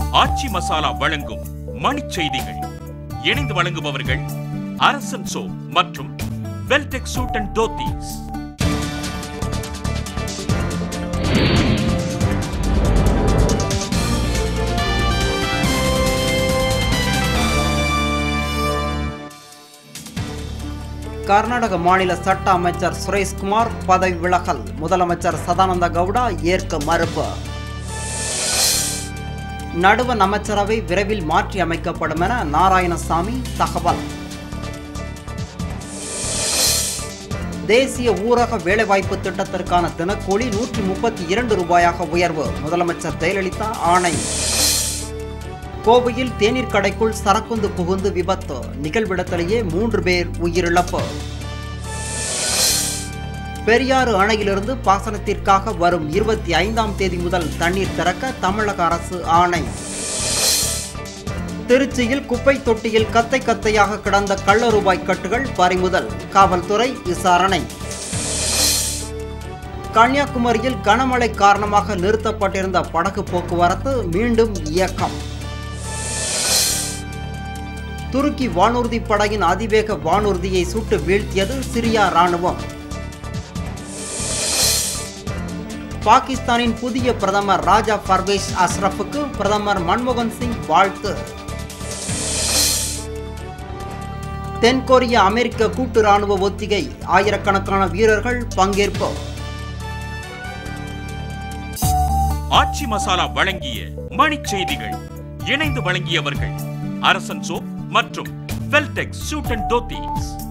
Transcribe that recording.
ஆச்சி மசாலா வழங்கும் மணிச் செய்திகள் இணைந்து வழங்குபவர்கள் அரசன் சோ மற்றும் வெல்டெக் சூட் அண்ட் தோத்தீஸ் கர்நாடக மாநில சட்ட அமைச்சர் சுரேஷ்குமார் பதவி விலகல் முதலமைச்சர் சதானந்த கவுடா ஏற்க மறுப்பு நடுவண் அமைச்சரவை விரைவில் மாற்றி அமைக்கப்படும் என நாராயணசாமி தகவல் தேசிய ஊரக வேலைவாய்ப்பு திட்டத்திற்கான தினக்கூலி நூற்றி முப்பத்தி இரண்டு ரூபாயாக உயர்வு முதலமைச்சர் ஜெயலலிதா ஆணை கோவையில் தேநீர் கடைக்குள் சரக்குந்து புகுந்து விபத்து நிகழ்விடத்திலேயே மூன்று பேர் உயிரிழப்பு பெரியாறு அணையிலிருந்து பாசனத்திற்காக வரும் இருபத்தி ஐந்தாம் தேதி முதல் தண்ணீர் திறக்க தமிழக அரசு ஆணை திருச்சியில் குப்பை தொட்டியில் கத்தை கத்தையாக கிடந்த கள்ள ரூபாய் கட்டுகள் பறிமுதல் காவல்துறை விசாரணை கன்னியாகுமரியில் கனமழை காரணமாக நிறுத்தப்பட்டிருந்த படகு போக்குவரத்து மீண்டும் இயக்கம் துருக்கி வானூர்தி படையின் அதிவேக வானூர்தியை சுட்டு வீழ்த்தியது சிரியா ராணுவம் பாகிஸ்தானின் புதிய பிரதமர் ராஜா பர்வேஸ் அஸ்ரஃபுக்கு பிரதமர் மன்மோகன் சிங் வாழ்த்து தென்கொரிய அமெரிக்க கூட்டு ராணுவ ஒத்திகை ஆயிரக்கணக்கான வீரர்கள் பங்கேற்பு ஆச்சி மசாலா வழங்கிய மணிச் செய்திகள் இணைந்து வழங்கியவர்கள் அரசன் சோ மற்றும் வெல்டெக் சூட் அண்ட் தோத்தீஸ்